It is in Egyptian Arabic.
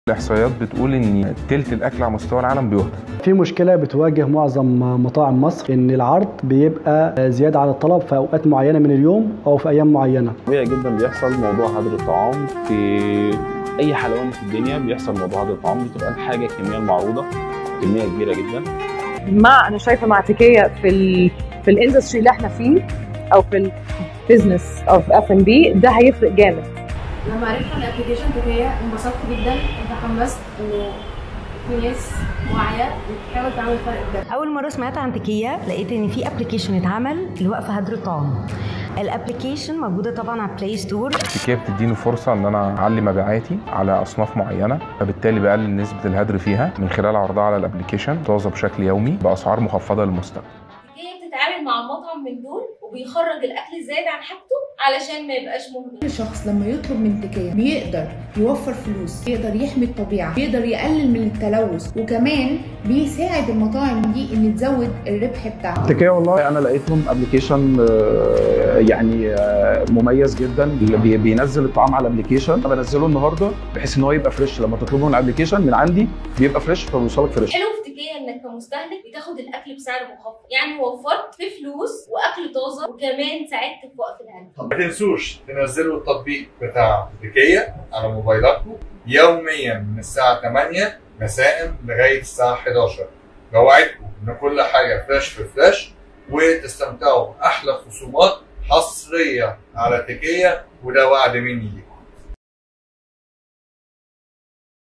الاحصائيات بتقول ان تلت الاكل على مستوى العالم بيهدر في مشكله بتواجه معظم مطاعم مصر ان العرض بيبقى زياده على الطلب في اوقات معينه من اليوم او في ايام معينه طبيعي جدا بيحصل موضوع هدر الطعام في اي حلواني في الدنيا بيحصل موضوع هدر الطعام بتبقى الحاجه الكميه المعروضه كميه كبيره جدا مع انا شايفه مع تكيه في ال في الاندستري اللي احنا فيه او في البيزنس اوف اف ام بي ده هيفرق جامد لما عرفت عن الابلكيشن تكية انبسطت جدا اتحمست انه في ناس واعيه بتحاول تعمل فرق بجد اول مره سمعت عن تكيه لقيت ان في ابلكيشن اتعمل لوقف هدر الطعام الابلكيشن موجوده طبعا على بلاي ستور التكيه بتديني فرصه ان انا اعلي مبيعاتي على اصناف معينه فبالتالي بقلل نسبه الهدر فيها من خلال عرضها على الابلكيشن طازه بشكل يومي باسعار مخفضه للمستخدم هي بتتعامل مع مطعم من دول وبيخرج الاكل الزايد عن حاجته علشان ما يبقاش مهدر كل شخص لما يطلب من تكية بيقدر يوفر فلوس يقدر يحمي الطبيعة يقدر يقلل من التلوث وكمان بيساعد المطاعم دي ان تزود الربح بتاعها تكية والله انا لقيتهم ابلكيشن يعني آه، مميز جدا بي- بينزل الطعام على الابلكيشن انا بنزله النهارده بحيث ان هو يبقى فريش لما تطلبه من الابلكيشن من عندي بيبقى فريش فبيوصلك فريش حلو في تكيه انك كمستهلك بتاخد الاكل بسعر مخفض يعني وفرت في فلوس واكل طازه وكمان ساعدت في وقف الهدر ما تنسوش تنزلوا التطبيق بتاع تكية على موبايلاتكم يوميا من الساعة 8 مساء لغاية الساعة 11 بوعدكم إن كل حاجة فلاش في فلاش وتستمتعوا بأحلى خصومات حصرية على تكية وده وعد مني ليكم